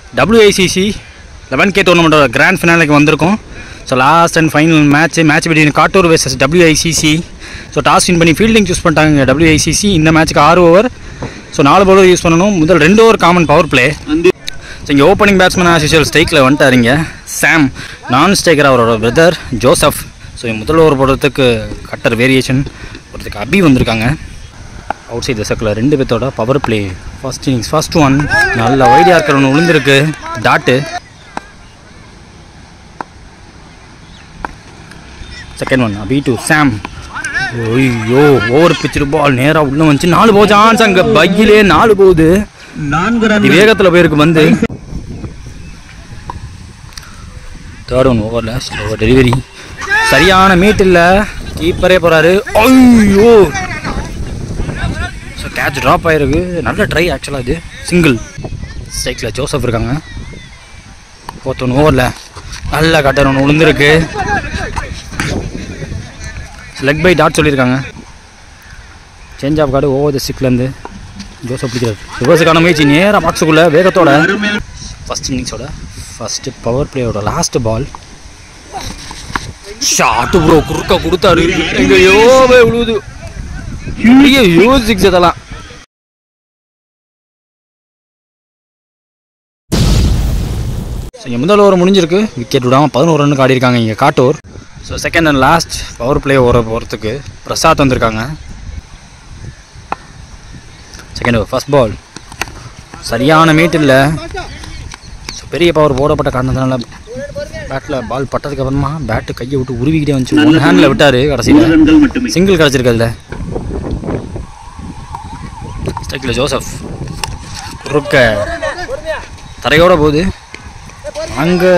டபிள்யூஐசிசி eleven K டோர்னமெண்ட்டோட grand ஃபினாலுக்கு வந்திருக்கோம் so last and final match match between Kattur versus WICC so toss win பண்ணி fielding choose பண்ணிட்டாங்க WICC இந்த மேட்ச்சுக்கு ஆறு ஓவர் ஸோ நாலு பவுலர் யூஸ் பண்ணணும் முதல் ரெண்டு over common power play so இங்கே ஓப்பனிங் பேட்ஸ்மேன் ஆஸ் யூஷுவல் ஸ்ட்ரைக்கில் வந்துட்டாருங்க சாம் நான் ஸ்ட்ரைக்கர் அவரோட பிரதர் ஜோசப் ஸோ முதல் ஓவர் போடுறதுக்கு கட்டர் வேரியேஷன் போடுறதுக்கு அபி வந்திருக்காங்க அவுட் சைட் சர்க்கில் ரெண்டு பேர்த்தோட power play first innings first one நல்ல வைடியா இருக்கிற ஒன்று விழுந்திருக்கு dot second one Abhi to Sam ஐயோ ஓவர் பிச்சு பால் நேராக உள்ள வந்துச்சு நாலு போ சான்ஸ் அங்கே பையிலே நாலு போகுது நான்கு அது வேகத்தில் போயிருக்கு வந்து தேர்ட் ஒன் ஓவரில் ஸ்லோ டெலிவரி சரியான மீட் இல்லை கீப்பரே போகிறாரு ஐயோ ஸோ கேட்ச் ட்ராப் ஆயிருக்கு நல்ல ட்ரை ஆக்சுவலாக இது சிங்கிள் ஸ்ட்ரைக்கில் ஜோசப் இருக்காங்க ஃபோர்த் ஒன் ஓவரில் நல்ல கட்டர் ஒன்று விழுந்திருக்கு லெக் பை டாட் சொல்லியிருக்காங்க change of guard over the சிக்லேருந்து ஜோசப் பிடிக்கிறார் ரிவர்ஸுக்கான முயற்சி நேராக பாக்ஸுக்குள்ளே வேகத்தோட ஃபர்ஸ்ட் இன்னிங்ஸோட ஃபர்ஸ்ட் பவர் பிளேயோட லாஸ்ட் பால் ஷாட்டு ப்ரோ குறுக்க கொடுத்தாரு எங்கேயோ போய் விழுவுது ஐயோ சிக்ஸ் அதெல்லாம் ஸோ இங்கே முதல் ஓவர் முடிஞ்சிருக்கு விக்கெட் விடாமல் பதினோரு ரன்னுக்கு ஆடி இருக்காங்க இங்கே Kattur so second and last power play ஓவர போகிறதுக்கு பிரசாத் வந்திருக்காங்க செகண்ட் ஓவர் ஃபர்ஸ்ட் பால் சரியான மீட் இல்லை ஸோ பெரிய பவர் போடப்பட்ட காரணத்தினால பேட்டில் பால் பட்டதுக்கு அப்புறமா பேட்டு கையை விட்டு உருவிக்கிட்டே வந்துச்சு ஒன் ஹேண்டில் விட்டார் கடைசியில் ரன்கள் மட்டுமே சிங்கிள் கிடச்சிருக்கு அதில் ஸ்ட்ரைக்கில் ஜோசப் குறுக்க தரையோட போகுது அங்கே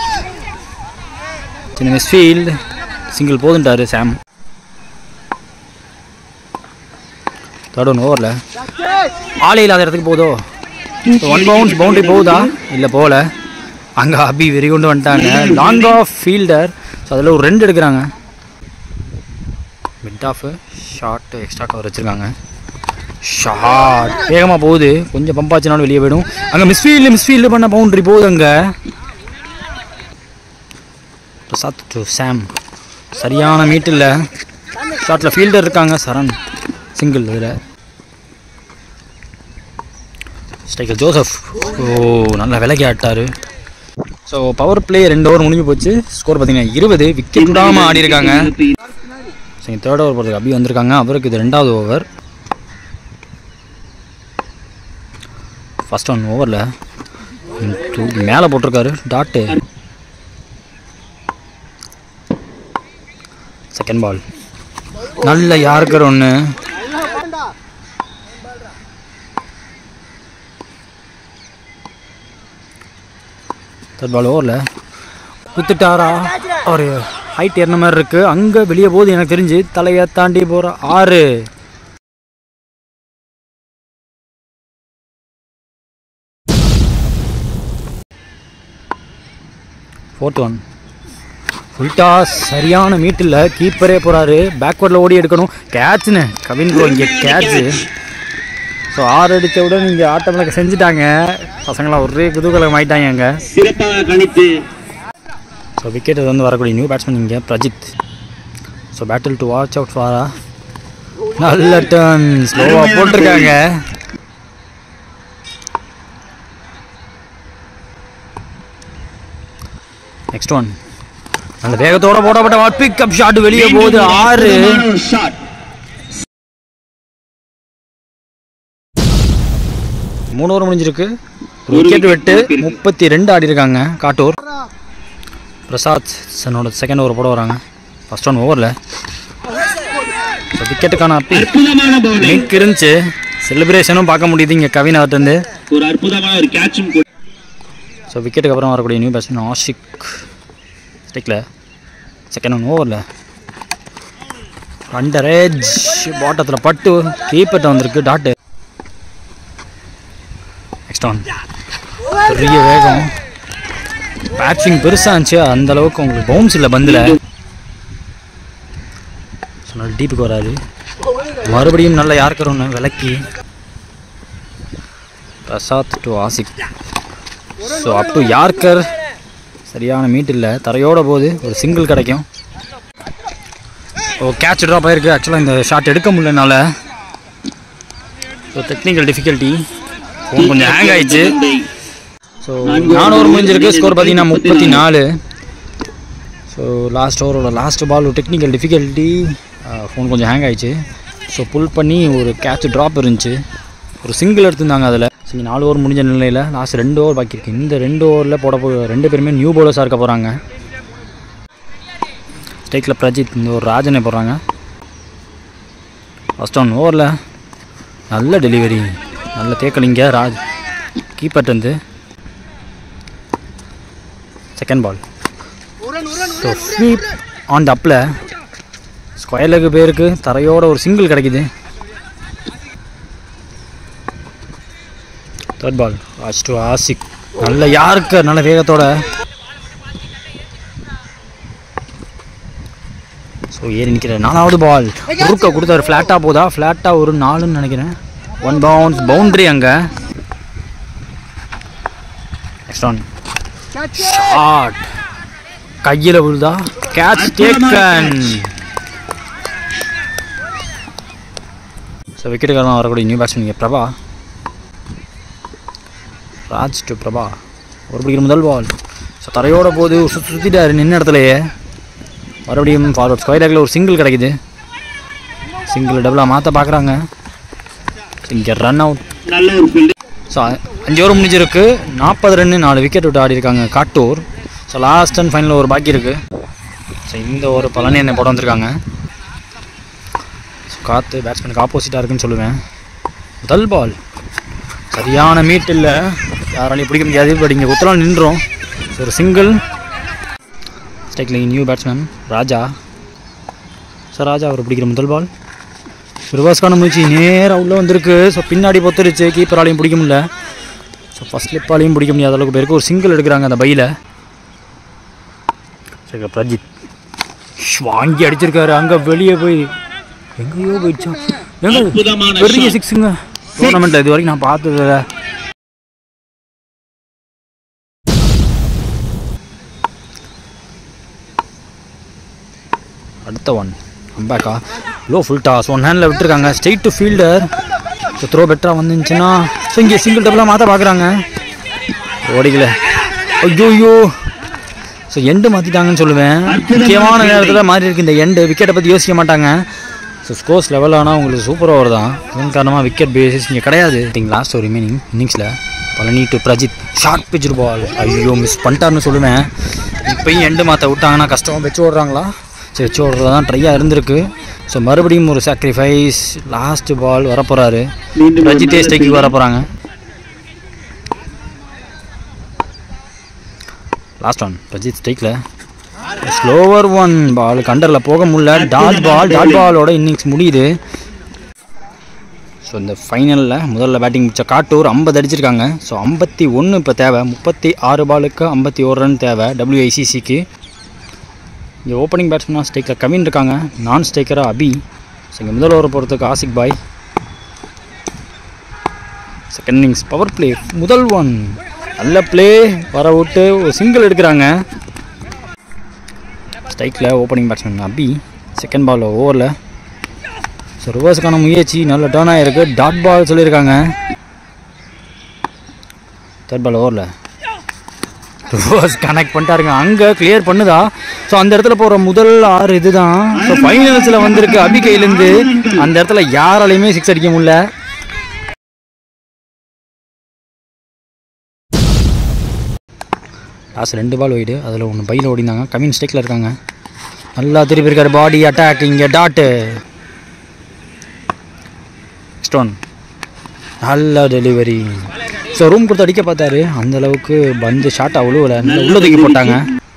சின்ன மிஸ்ஃபீல்டு சிங்கிள் போதுன்ட்டாரு சாம் தேர்ட் ஒன் ஓவரில் ஆளே இல்லாத இடத்துக்கு போதோ ஒன் பவுன்ஸ் பவுண்டரி போகுதா இல்லை போகல அங்கே அபி வெறி கொண்டு வந்துட்டாங்க லாங் ஆஃப் ஃபீல்டர் ஸோ அதில் ஒரு ரெண்டு எடுக்கிறாங்க mid off short extra cover வச்சுருக்காங்க ஷார்ட் வேகமாக போகுது கொஞ்சம் பம்ப் ஆச்சுனாலும் வெளியே போயிடும் அங்கே மிஸ்ஃபீல்டு மிஸ்ஃபீல்டு பண்ண பவுண்டரி போகுது அங்கே பிரசாத் டு சாம் சரியான மீட் இல்லை ஷார்ட்டில் ஃபீல்டர் இருக்காங்க சரண் சிங்கிள் இதில் ஸ்ட்ரைக்கர் ஜோசப் ஓ நல்லா விலகி ஆட்டாரு ஸோ பவர் பிளே ரெண்டு ஓவர் முடிஞ்சு போச்சு ஸ்கோர் பார்த்தீங்கன்னா இருபது விக்கெட் விடாமல் ஆடி இருக்காங்க சரி தேர்ட் ஓவர் போகிறதுக்கு அபி வந்திருக்காங்க அவருக்கு இது ரெண்டாவது ஓவர் ஃபர்ஸ்ட் ஒன் ஓவரில் தூக்கி மேலே போட்டிருக்காரு டாட்டு செகண்ட் பால் நல்ல யாருக்கிற ஒன்று தேர்ட் பால் ஓவரில் குத்துட்டாரா ஒரு ஹைட் ஏறின மாதிரி இருக்கு அங்கே வெளியே போகுது எனக்கு தெரிஞ்சு தலையை தாண்டி போகிற ஆறு ஃபோர்த் ஒன் ஃபுல் டாஸ் சரியான மீட்டில் கீப்பரே போகிறாரு பேக்வர்டில் ஓடி எடுக்கணும் கேட்ச்னு கவின் ப்ரோ இங்கே கேட்ச்சு ஸோ ஆறு அடித்த உடனே இங்கே ஆட்டமில் செஞ்சுட்டாங்க பசங்களாம் ஒரே குதூகலம் ஆயிட்டாங்க அங்கே சிறப்பாக கணித்து ஸோ விக்கெட் வந்து வரக்கூடிய நியூ பேட்ஸ்மேன் இங்கே பிரஜித் ஸோ பேட்டில் டு வாட்ச் அவுட் ஃபாரா நல்ல டர்ன் ஸ்லோவாக போட்டிருக்காங்க நெக்ஸ்ட் ஒன் அந்த வேகத்தோட போடப்பட்ட பிக்கப் ஷாட் வெளியே போகுது ஆறு ஷாட் மூணு ஓவர் முடிஞ்சிருக்கு ஒரு விக்கெட் விட்டு முப்பத்தி ரெண்டு ஆடி இருக்காங்க காட்டூர் பிரசாத் சனோட செகண்ட் ஓவர் போட வராங்க ஃபர்ஸ்ட் ஒன் ஓவரில் விக்கெட்டுக்கான அப்பி அற்புதமான பவுலிங் மிக் இருந்துச்சு செலிப்ரேஷனும் பார்க்க முடியுது இங்கே கவின் அவர்கிட்டருந்து ஒரு அற்புதமான ஒரு கேட்சும் கூட ஸோ விக்கெட்டுக்கு அப்புறம் வரக்கூடிய நியூ பேட்ஸ்மேன் ஆஷிக் ஸ்டிக்கில் செகண்ட் ஒன் ஓவரில் அண்டர் ஏஜ் பாட்டத்தில் பட்டு கீப்பர்ட்ட வந்திருக்கு டாட்டு நெக்ஸ்ட் ஒன் பெரிய வேகம் பேட்சிங் பெருசாக இருந்துச்சு அந்த அளவுக்கு உங்களுக்கு பவுன்ஸ் இல்லை பந்தில் ஸோ நல்ல டீப்புக்கு வராரு மறுபடியும் நல்ல யாருக்கிற ஒன்று விளக்கி Prasad to Ashik so up to yorker சரியான மீட் இல்லை தரையோட போது ஒரு சிங்கிள் கிடைக்கும் ஓ கேட்ச் ட்ராப் ஆயிருக்கு ஆக்சுவலாக இந்த ஷாட் எடுக்க முடியலனால ஸோ டெக்னிக்கல் டிஃபிகல்ட்டி ஃபோன் கொஞ்சம் ஹேங் ஆயிடுச்சு ஸோ நானூறு முடிஞ்சிருக்கு ஸ்கோர் பார்த்தீங்கன்னா முப்பத்தி நாலு ஸோ லாஸ்ட் ஓவரோட லாஸ்ட் பால் ஒரு டெக்னிக்கல் டிஃபிகல்ட்டி ஃபோன் கொஞ்சம் ஹேங் ஆயிடுச்சு ஸோ புல் பண்ணி ஒரு கேட்ச் ட்ராப் இருந்துச்சு ஒரு சிங்கிள் எடுத்திருந்தாங்க அதில் சரி நாலு ஓவர் முடிஞ்ச நிலையில் லாஸ்ட் ரெண்டு ஓவர் பாக்கி இருக்கு இந்த ரெண்டு ஓவரில் போட போ ரெண்டு பேருமே நியூ பவுலர்ஸாக இருக்க போகிறாங்க ஸ்டேக்கில் பிரஜித் இந்த ஒரு ராஜனை போடுறாங்க ஃபஸ்ட் ஒன் ஓவரில் நல்ல டெலிவரி நல்ல தேக்கலிங்க ராஜ் கீப்பர்ட்டு second ball so sweep on the அப்பில் ஸ்கொயர் லெக் பேருக்கு தரையோட ஒரு சிங்கிள் கிடைக்குது third ball watch to Ashik நல்ல யாருக்கு நல்ல வேகத்தோட ஸோ ஏறி நிற்கிற நாலாவது பால் குறுக்க கொடுத்தாரு ஃப்ளாட்டாக போதா ஃப்ளாட்டாக ஒரு நாலுன்னு நினைக்கிறேன் ஒன் பவுன்ஸ் பவுண்ட்ரி அங்கே நெக்ஸ்ட் ஒன் ஷாட் கையில் விழுதா கேட்ச் டேக்கன் ஸோ விக்கெட்டுக்காரன் வரக்கூடிய new batsman Prabha Raj to Prabha ஒரு பிடிக்கிற முதல் பால் ஸோ தரையோட போது சுற்றி சுற்றிட்டாரு நின்ன இடத்துலையே மறுபடியும் ஃபார்வர்ட் ஸ்கொயர் லேக்கில் ஒரு சிங்கிள் கிடைக்குது சிங்கிள் டபுளாக மாற்ற பார்க்குறாங்க இங்கே ரன் அவுட் நல்ல ஒரு ஃபீல்டு ஸோ அஞ்சு ஓவர் முடிஞ்சிருக்கு நாற்பது ரன்னு நாலு விக்கெட் விட்டு ஆடி இருக்காங்க Kattur so last and final ஒரு பாக்கி இருக்குது ஸோ இந்த ஒரு பழனி என்ன போட வந்திருக்காங்க ஸோ காற்று பேட்ஸ்மேனுக்கு ஆப்போசிட்டாக இருக்குன்னு சொல்லுவேன் முதல் பால் சரியான மீட் இல்லை யாராலையும் பிடிக்க முடியாது பட் இங்கே குத்தலாம் நின்றோம் ஸோ ஒரு சிங்கிள் ஸ்டேக்கில் new batsman Raja sir Raja அவர் பிடிக்கிற முதல் பால் ரிவர்ஸ்க்கான முயற்சி நேராக உள்ளே வந்திருக்கு ஸோ பின்னாடி பொத்துருச்சு கீப்பராலையும் பிடிக்க முடியல ஸோ ஃபஸ்ட் ஸ்லிப்பாலையும் பிடிக்க முடியாத அளவுக்கு பேருக்கு ஒரு சிங்கிள் எடுக்கிறாங்க அந்த பையில் சரி பிரஜித் ஷ், வாங்கி அடிச்சிருக்காரு அங்கே வெளியே போய் எங்கேயோ போயிடுச்சா எங்க அற்புதமான பெரிய shot. சிக்ஸுங்க டோர்னமெண்ட்டில் இது வரைக்கும் நான் பார்த்ததில்ல அடுத்த ஒன் அம்பேக்கா low full toss one handle விட்டுருக்காங்க straight to fielder so throw பெட்டராக வந்துச்சுன்னா ஸோ இங்கே சிங்கிள் டபுளாக மாற்ற பார்க்குறாங்க ஓடிக்கல ஐயோ ஐயோ ஸோ எண்டு மாற்றிட்டாங்கன்னு சொல்லுவேன் முக்கியமான நேரத்தில் மாறி இருக்கு இந்த எண்டு விக்கெட்டை பற்றி யோசிக்க மாட்டாங்க ஸோ ஸ்கோர்ஸ் லெவல் ஆனால் உங்களுக்கு சூப்பர் ஓவர் தான் அதன் காரணமாக விக்கெட் பேசிஸ் இங்கே கிடையாது திங் லாஸ்ட் ஒரு ரிமைனிங் இன்னிங்ஸில் Palani to Prajith short pitch ball ஐயோ மிஸ் பண்ணிட்டாருன்னு சொல்லுவேன் இப்பயும் எண்டு மாற்ற விட்டாங்கன்னா கஷ்டம் வச்சு ஓடுறாங்களா சரி வச்சு ஓடுறது தான் ட்ரையாக இருந்திருக்கு ஸோ மறுபடியும் ஒரு சாக்ரிஃபைஸ் லாஸ்ட் பால் வரப்போகிறாரு மீண்டும் ஒரு பிரஜித்தே நல்ல ஸ்டேக்கு வர போகிறாங்க லாஸ்ட் ஒன் பிரஜித் ஸ்டேக்கில் ஸ்லோவர் ஒன் பால் கண்டரில் போக முடியல டாட் பால் டாட் பாலோட இன்னிங்ஸ் முடியுது ஸோ இந்த ஃபைனலில் முதல்ல பேட்டிங் முடிச்ச காட்டூர் ஐம்பது அடிச்சிருக்காங்க ஸோ ஐம்பத்தி ஒன்று இப்போ தேவை முப்பத்தி ஆறு பாலுக்கு ஐம்பத்தி ஒரு ரன் தேவை டபிள்யூஐசிசிக்கு இங்கே ஓப்பனிங் பேட்ஸ்மேனாக ஸ்டேக்கர் கவின் இருக்காங்க நான் ஸ்டேக்கராக அபி ஸோ இங்கே முதல் ஓவர் போகிறதுக்கு ஆசிக் பாய் செகண்ட் இன்னிங்ஸ் பவர் ப்ளே முதல் ஒன் நல்ல ப்ளே வர விட்டு ஒரு சிங்கிள் எடுக்கிறாங்க ஸ்ட்ரைக்கில் opening batsman Abhi second ball ஓவரில் ஸோ ரிவர்ஸுக்கான முயற்சி நல்ல டேர்ன் ஆகிருக்கு டாட் பால் சொல்லியிருக்காங்க தேர்ட் பால் ஓவரில் ரிவர்ஸ் கனெக்ட் பண்ணிட்டாருங்க அங்கே கிளியர் பண்ணுதா ஸோ அந்த இடத்துல போகிற முதல் ஆறு இதுதான் ஸோ ஃபைனல்ஸில் வந்திருக்கு அபி கையிலேருந்து அந்த இடத்துல யாராலையுமே சிக்ஸ் அடிக்க முடியல லாஸ்ட் ரெண்டு பால் ஒயிடு அதில் ஒன்று பையில் ஓடிந்தாங்க கம்மின் ஸ்டேக்கில் இருக்காங்க நல்லா திருப்பி இருக்காரு பாடி அட்டாக் இங்கே டாட்டு ஸ்டோன் நல்ல டெலிவரி ஸோ ரூம் கொடுத்து அடிக்க பார்த்தாரு அந்த அளவுக்கு பந்து ஷாட் அவ்வளோ நல்லா உள்ள தூக்கி போட்டாங்க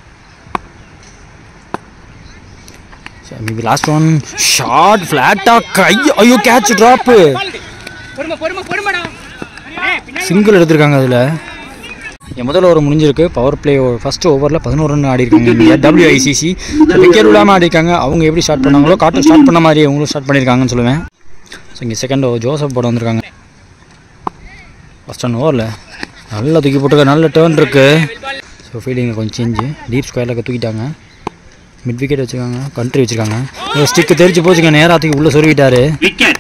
மேபி லாஸ்ட் ஒன் ஷார்ட் ஃப்ளாட்டாக கை ஐயோ கேட்ச் ட்ராப்பு பொறுமை பொறுமை பொறுமைடா சிங்கிள் எடுத்திருக்காங்க அதில் என் முதல் ஓவர் முடிஞ்சிருக்கு பவர் பிளே ஃபர்ஸ்ட் ஓவரில் பதினோரு ரன் ஆடி இருக்காங்க டபிள்யூஐசிசி விக்கெட் விடாமல் ஆடிருக்காங்க அவங்க எப்படி ஸ்டார்ட் பண்ணாங்களோ காட்டு ஸ்டார்ட் பண்ண மாதிரி அவங்களும் ஸ்டார்ட் பண்ணியிருக்காங்கன்னு சொல்லுவேன் ஸோ இங்கே செகண்ட் ஓவர் ஜோசப் போட வந்திருக்காங்க ஃபர்ஸ்ட் ஒன் ஓவரில் நல்லா தூக்கி போட்டுருக்க நல்ல டேர்ன் இருக்கு ஸோ ஃபீல்டிங்கில் கொஞ்சம் சேஞ்சு டீப் ஸ்கொயரில் தூக்கிட்டாங்க மிட் விக்கெட் வச்சுருக்காங்க கண்ட்ரி வச்சுருக்காங்க ஸ்டிக்கு தெரிச்சு போச்சுங்க நேராக தூக்கி உள்ளே சொருவிட்டாரு விக்கெட்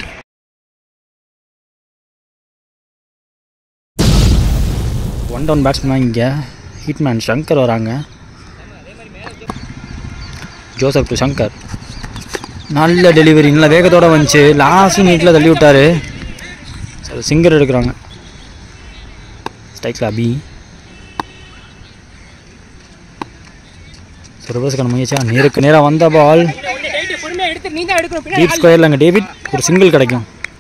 ஒன் டவுன் பேட்ஸ்மேன் இங்கே ஹிட்மேன் சங்கர் வராங்க ஜோசப் டு சங்கர் நல்ல டெலிவரி நல்ல வேகத்தோட வந்துச்சு லாஸ்ட் மினிட்ல தள்ளி விட்டாரு சிங்கர் எடுக்கிறாங்க ஸ்ட்ரைக்கில் அபி ரிவர்ஸ்க்கான முயற்சியா நேருக்கு நேராக வந்த பால் பொறுமையா எடுத்து நீ தான் எடுக்கணும் பின்னாடி டீப் ஸ்கொயரில் அங்கே டேவிட் ஒரு சிங்கிள் கிடைக்கும்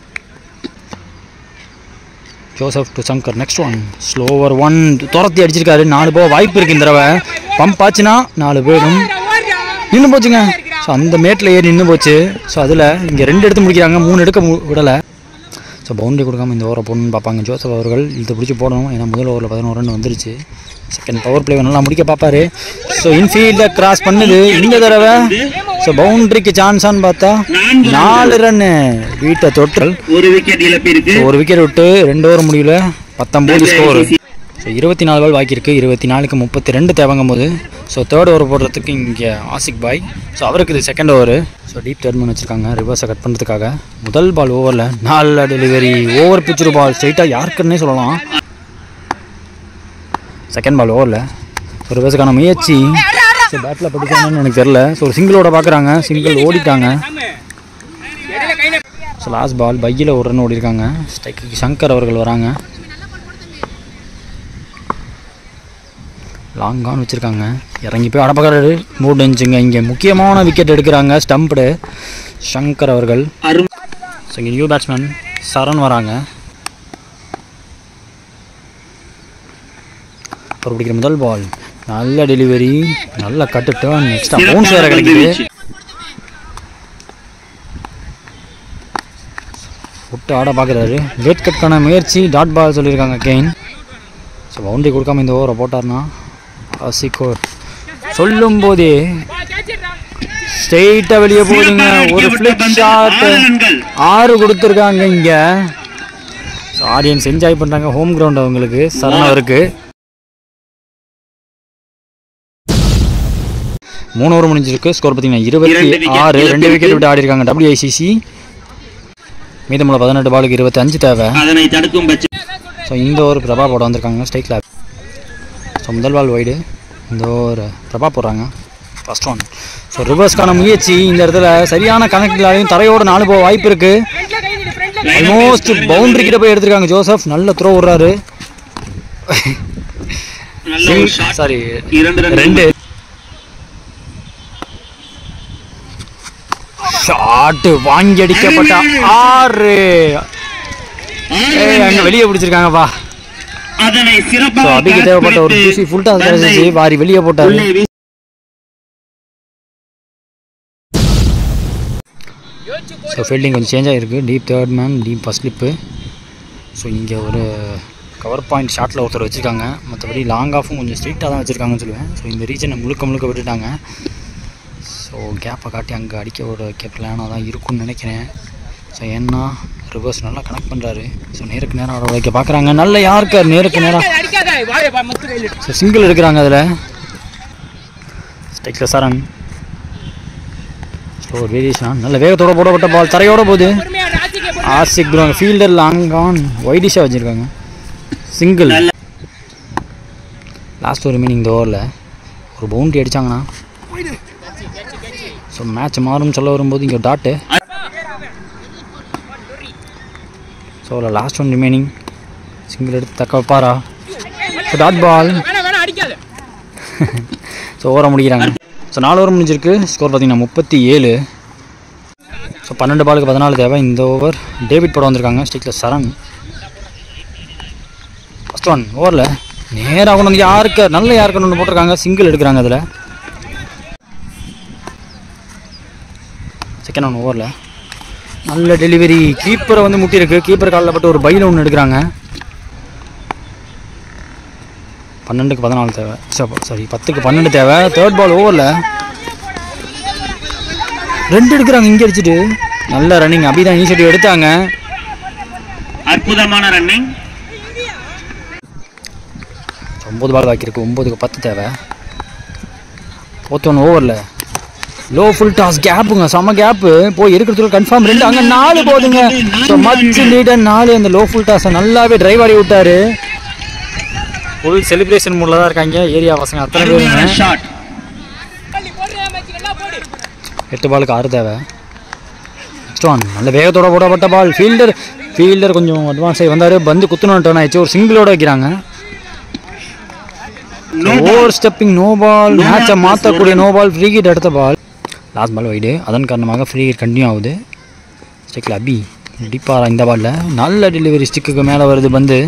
Joseph to Shankar next one slower one துரத்தி அடிச்சிருக்காரு நாலு போக வாய்ப்பு இருக்கு இந்த தடவை பம்ப் ஆச்சுன்னா நாலு போயிடும் ஓடுறா. நின்று போச்சுங்க ஸோ அந்த மேட்டில் ஏறி நின்று போச்சு ஸோ அதில் இங்கே ரெண்டு எடுத்து முடிக்கிறாங்க மூணு எடுக்க மு- விடலை ஸோ பவுண்டரி கொடுக்காம இந்த ஓவரை போடணும்னு பார்ப்பாங்க ஜோசப் அவர்கள் இதை பிடிச்சி போடணும் ஏன்னா முதல் ஓவரில் பதினோரு ரன் வந்துருச்சு செகண்ட் பவர் பிளே நல்லா முடிக்க பார்ப்பாரு ஸோ இன்ஃபீல்டை கிராஸ் பண்ணுது இந்த தடவை ஸோ பவுண்டரிக்கு சான்ஸான்னு பார்த்தா நாலு ரன்னு வீட்டை தொட்டல் ஒரு விக்கெட் இழப்பிற்கு ஸோ ஒரு விக்கெட் விட்டு ரெண்டு ஓவர் முடியல பத்தொம்போது ஸ்கோர் ஸோ இருபத்தி நாலு பால் பாக்கி இருக்குது இருபத்தி நாலுக்கு முப்பத்தி ரெண்டு தேவைங்கும் போது ஸோ தேர்ட் ஓவர் போடுறதுக்கு இங்கே ஆசிக் பாய் ஸோ அவருக்கு இது செகண்ட் ஓவர் ஸோ டீப் டர்மன் வச்சுருக்காங்க ரிவர்ஸை கட் பண்ணுறதுக்காக முதல் பால் ஓவரில் நல்ல டெலிவரி ஓவர் பிச்சுரு பால் ஸ்ட்ரைட்டாக யாருக்குன்னே சொல்லலாம் செகண்ட் பால் ஓவரில் ஸோ ரிவர்ஸுக்கான முயற்சி ஸோ பேட்டில் பட்டுச்சாங்கன்னு எனக்கு தெரில ஸோ ஒரு சிங்கிளோட பார்க்குறாங்க சிங்கிள் ஓடிட்டாங்க சாமு. இடையில கையில ஸோ லாஸ்ட் பால் பையில் ஒரு ரன் ஓடிருக்காங்க ஸ்ட்ரைக்கு சங்கர் அவர்கள் வராங்க லாங் ஆன் வச்சுருக்காங்க இறங்கி போய் அடப்பக்காரரு மூட் இன்ச்சுங்க இங்கே முக்கியமான விக்கெட் எடுக்கிறாங்க ஸ்டம்ப்டு சங்கர் அவர்கள் அருமை ஸோ இங்கே நியூ பேட்ஸ்மேன் சரண் வராங்க அவர் பிடிக்கிற முதல் பால் நல்ல டெலிவரி நல்ல கட்டு டேர்ன் எக்ஸ்ட்ரா பவுன்ஸ் வேறு கிடைக்குது விட்டு ஆட பார்க்குறாரு லேட் கட்கான முயற்சி டாட் பால் சொல்லியிருக்காங்க கெயின் ஸோ பவுண்டரி கொடுக்காம இந்த ஓவரை போட்டார்னா ஆசிக்கோ சொல்லும் போதே வா, கேட்சிடுறா. ஸ்ட்ரெயிட்டாக வெளியே போகுதுங்க ஒரு ஃபிளிக் ஷாட் ஆறு ரன்கள் ஆறு கொடுத்துருக்காங்க இங்கே ஸோ ஆடியன்ஸ் என்ஜாய் பண்ணுறாங்க ஹோம் கிரவுண்ட் அவங்களுக்கு சரண் அவருக்கு மூணு ஓவர் முடிஞ்சிருக்கு ஸ்கோர் பார்த்தீங்கன்னா இரண்டு இருபத்தி wicket ஆறு ரெண்டு இழப்பிற்கு. விக்கெட் விட்டு ஆடி இருக்காங்க டபிள்யூஐசிசி மீதமுள்ள பதினெட்டு பாலுக்கு இருபத்தி அஞ்சு தேவை அதனை தடுக்கும் பட்ச ஸோ இந்த ஓவர் பிரபா போட வந்திருக்காங்க ஸ்ட்ரைக்கில் ஸோ முதல் பால் வைடு இந்த ஓவர் பிரபா போடுறாங்க ஃபர்ஸ்ட் ஒன் ஸோ ரிவர்ஸ்க்கான முயற்சி இந்த இடத்துல சரியான கணக்குகளாலையும் தரையோட நாலு போக வாய்ப்பு இருக்குது ஃப்ரண்ட்ல கை நீடு, ஃப்ரண்ட்ல ஆல்மோஸ்ட் பவுண்டரி கிட்ட போய் எடுத்திருக்காங்க ஜோசப் நல்ல த்ரோ விடுறாரு நல்ல ஒரு ஷாட் சாரி இரண்டு ரன் ரெண்டு ஷாட் வாங்கி அடிக்கப்பட்ட ஆறு ஏய் அங்க வெளியே பிடிச்சிருக்காங்கப்பா அதனை ஸோ சிறப்பாக அபிக்கு தேவைப்பட்ட ஒரு பிடித்து தூசி ஃபுல் டாஸ் பந்தை கிடைச்சிச்சு வாரி வெளியே போட்டாரு உள்ளே வீசி- ஸோ ஃபீல்டிங் கொஞ்சம் சேஞ்ச் ஆகிருக்கு deep third man deep first slip so இங்கே ஒரு கவர் பாயிண்ட் ஷாட்டில் ஒருத்தர் வச்சுருக்காங்க மற்றபடி லாங் ஆஃபும் கொஞ்சம் ஸ்ட்ரெயிட்டாக தான் வச்சுருக்காங்கன்னு சொல்லுவேன் ஸோ இந்த ரீஜனை முழுக்க முழுக்க விட்டுட்டாங்க ஸோ கேப்பை காட்டி அங்கே அடிக்க ஒரு வைக்க பிளானாக தான் இருக்கும்னு நினைக்கிறேன் ஸோ ஏன்னா ரிவர்ஸ் நல்லா கனெக்ட் பண்ணுறாரு ஸோ நேருக்கு நேரம் ஆட வைக்க பார்க்குறாங்க நல்ல யாருக்கு நேருக்கு நேரம் அடிக்காத, அடிக்காத வாயை பா, முத்து கையில ஸோ சிங்கிள் எடுக்கிறாங்க அதில் ஸ்ட்ரைக்கில் சரண் ஸோ ஒரு வேரியேஷன் நல்ல வேகத்தோட போடப்பட்ட பால் தரையோட போகுது பொறுமையா ராசிக்கு பொறுமையா. Ashik bro fielder long on ஒய்டிஷாக வச்சுருக்காங்க சிங்கிள் நல்ல லாஸ்ட் ஒரு மீனிங் இந்த ஓவரில் ஒரு பவுண்டரி அடித்தாங்கன்னா ஸோ மேட்ச் மாறும்னு சொல்ல வரும்போது இங்கே டாட்டு ஸோ அதில் லாஸ்ட் ஒன் ரிமைனிங் சிங்கிள் எடுத்து தக்க வைப்பாரா ஸோ டாட் பால் வேணாம் வேணாம் அடிக்காத ஸோ ஓவரை முடிக்கிறாங்க ஸோ நாலு ஓவர் முடிஞ்சிருக்கு ஸ்கோர் பார்த்தீங்கன்னா முப்பத்தி ஏழு ஸோ பன்னெண்டு பாலுக்கு பதினாலு தேவை இந்த ஓவர் டேவிட் போட வந்திருக்காங்க ஸ்டிக்கில் சரண் ஃபஸ்ட் ஒன் ஓவரில் நேராக கொண்டு வந்து யாருக்கு நல்ல யாருக்கு ஒன்று போட்டிருக்காங்க சிங்கிள் எடுக்கிறாங்க அதில் செகண்ட் ஒன் ஓவரில் நல்ல டெலிவரி கீப்பரை வந்து முட்டியிருக்கு கீப்பர் காலில் பட்டு ஒரு பையில் ஒன்று எடுக்கிறாங்க பன்னெண்டுக்கு பதினாலு தேவை சாரி பத்துக்கு பன்னெண்டு தேவை தேர்ட் பால் ஓவரில் ரெண்டு எடுக்கிறாங்க இங்கே அடிச்சுட்டு நல்ல ரன்னிங் அபிதான் இனிஷியேட்டிவ் எடுத்தாங்க அற்புதமான ரன்னிங் ஒம்பது பால் பாக்கி இருக்கு ஒம்பதுக்கு பத்து தேவை போத்தோன்னு ஓவரில் லோ ஃபுல் டாஸ் கேப்புங்க செம்ம கேப்பு போய் இருக்கிறதுக்கு கன்ஃபார்ம் ரெண்டு அங்கே நாலு போதுங்க ஸோ மச் லீடர் நாலு அந்த லோ ஃபுல் டாஸை நல்லாவே டிரைவ் ஆடி விட்டாரு ஃபுல் செலிப்ரேஷன் மூடில் தான் இருக்காங்க ஏரியா பசங்க அத்தனை பேருங்க அருமையான ஷாட் தள்ளி போடுறியா மேட்ச் நல்லா போடு எட்டு பாலுக்கு ஆறு தேவை நெக்ஸ்ட் ஒன் நல்ல வேகத்தோட போடப்பட்ட பால் ஃபீல்டர் ஃபீல்டர் கொஞ்சம் அட்வான்ஸ் ஆகி வந்தார் பந்து குத்துணும் டர்ன் ஆயிடுச்சு ஒரு சிங்கிளோட வைக்கிறாங்க ஓவர் ஸ்டெப்பிங் நோ பால் மேட்சை மாற்றக்கூடிய நோ பால் ஃப்ரீ கிட் அடுத்த பால் லாஸ்ட் பால் வைடு அதன் காரணமாக ஃப்ரீ கிட் கண்டினியூ ஆகுது ஸ்டிக்கில் அபி டிப்பாரா இந்த பாலில் நல்ல டெலிவரி ஸ்டிக்குக்கு மேலே வருது பந்து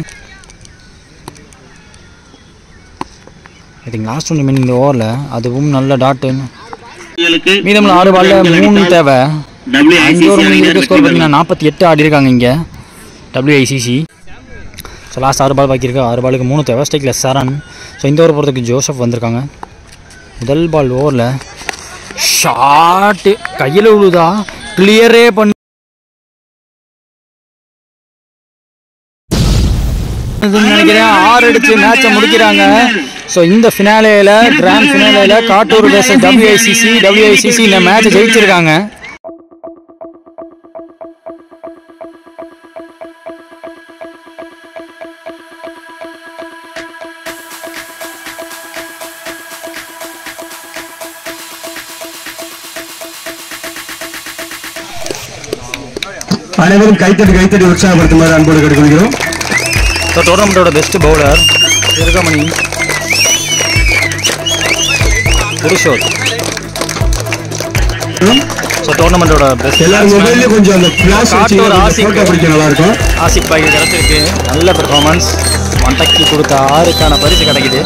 I think last one mean இந்த ஓவரில் அதுவும் நல்ல டாட்டு உங்களுக்கு மீதமுள்ள ஆறு பால்ல மூணு தேவை அஞ்சு WICC ஓவர் அணியினர் முடிஞ்சிருக்கு ஸ்கோர் வெற்றி பார்த்தீங்கன்னா நாற்பத்தி எட்டு ஆடி இருக்காங்க இங்கே டபிள்யூஐசிசி ஸோ லாஸ்ட் ஆறு பால் பாக்கி இருக்கு ஆறு பாலுக்கு மூணு தேவை ஸ்டேக்கில் சரண் ஸோ இந்த ஓவர் பொறுத்தக்கு ஜோசப் வந்திருக்காங்க முதல் பால் ஓவரில் ஷாட்டு கையில் விழுதா கிளியரே பண்ணி இதுன்னு நினைக்கிறேன் ஆறு அடிச்சு மேட்சை முடிக்கிறாங்க ஸோ இந்த ஃபினாலேயில் கிராண்ட் ஃபினாலேயில் காட்டூர் வேசஸ் டபிள்யூஐசிசி டபிள்யூஐசிசி இந்த மேட்சை ஜெயிச்சிருக்காங்க அனைவரும் கைத்தட்டி கைத்தட்டி உற்சாகப்படுத்துமாறு அன்போடு கேட்டுக்கொள்கிறோம் ஸோ டோர்னமெண்ட்டோட best bowler Thirukamani Purushoth so டோர்னமெண்ட்டோட பெஸ்ட் எல்லாரும் மொபைல்ல கொஞ்சம் அந்த ஃபிளாஷ் வச்சு காட்டூர் ஆசிக். போட்டோ பிடிக்க நல்லா இருக்கும் ஆசிக் பாய்க்கு கிடச்சிருக்கு நல்ல பெர்ஃபார்மன்ஸ் மண்டக்கி கொடுத்த ஆறுக்கான பரிசு கிடைக்குது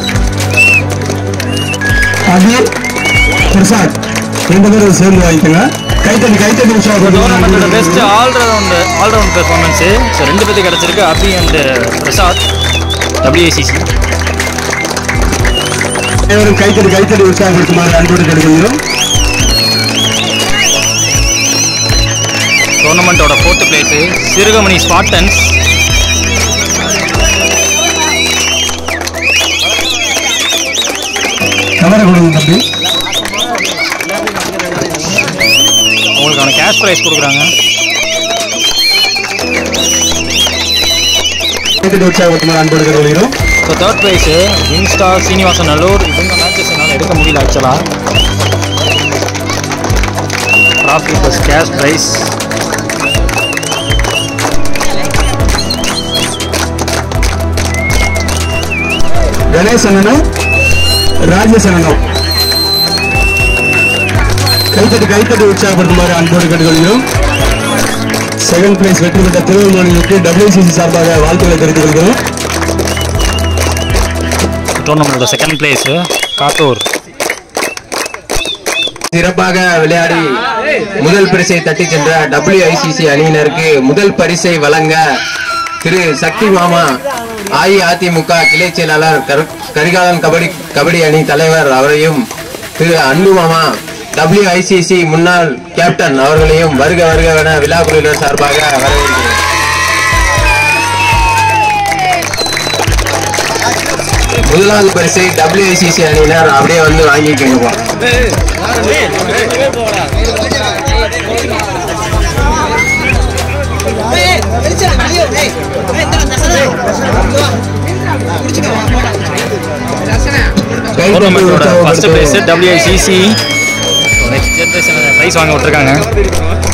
அது பிரசாத் ரெண்டு பேரும் சேர்ந்து வாங்கிக்கோங்க கைத்தட்டி கைத்தட்டி டோர்னமெண்ட்டோட பெஸ்ட் உற்சாகப்படுத்துமாறு ஆல்ரவுண்டு ஆல்ரவுண்ட் பெர்ஃபார்மன்ஸு ஸோ ரெண்டு பேருக்கு கிடச்சிருக்கு அபி அண்ட் பிரசாத் டபிள்யூஏசிசி அனைவரும் கைத்தட்டி கைத்தட்டி உற்சாகப்படுத்துமாறு அன்போடு கேட்டுக்கொள்கிறோம் டோர்னமெண்ட்டோட ஃபோர்த்து பிளேஸு சிறுகமணி ஸ்பாட்டன்ஸ் கவர கொடுங்க தம்பி உங்களுக்கான கேஷ் ப்ரைஸ் கொடுக்குறாங்க கைத்தட்டி உற்சாகப்படுத்துமாறு அன்போடு கேட்டுக்கொள்கிறோம் so third prize win star Srinivasan Nallur இவங்க மேட்சஸ் என்னால் எடுக்க முடியல ஆக்சுவலாக trophy plus cash prize Ganesh அண்ணனும் ராஜேஷ் அண்ணனும் கைத்தட்டி கைத்தட்டி உற்சாகப்படுத்துமாறு அன்போடு கேட்டுக்கொள்கிறோம் செகண்ட் பிளேஸ் வெற்றி பெற்ற திருவள்ளுவர்களுக்கு டபிள்யூசிசி சார்பாக வாழ்த்துக்களை தெரிவித்துக் கொள்கிறோம் டோர்னமெண்ட்டோட செகண்ட் பிளேஸு காட்டூர் சிறப்பாக விளையாடி முதல் பரிசை தட்டி சென்ற டபிள்யூஐசிசி அணியினருக்கு முதல் பரிசை வழங்க திரு சக்தி மாமா அஇஅதிமுக கிளை செயலாளர் கரு- கரிகாலன் கபடி கபடி அணி தலைவர் அவரையும் திரு அன்பு மாமா டபிள்யூஐசிசி முன்னாள் கேப்டன் அவர்களையும் வருக வருகவென விழா குழுவினர் சார்பாக வரவேற்கிறேன் முதலாவது பரிசை டபிள்யூஐசிசி அணியினர் அப்படியே வந்து வாங்கிக்கோங்க டோர்னமெண்ட்டோட first place WICC next generation prize வாங்க விட்டுருக்காங்க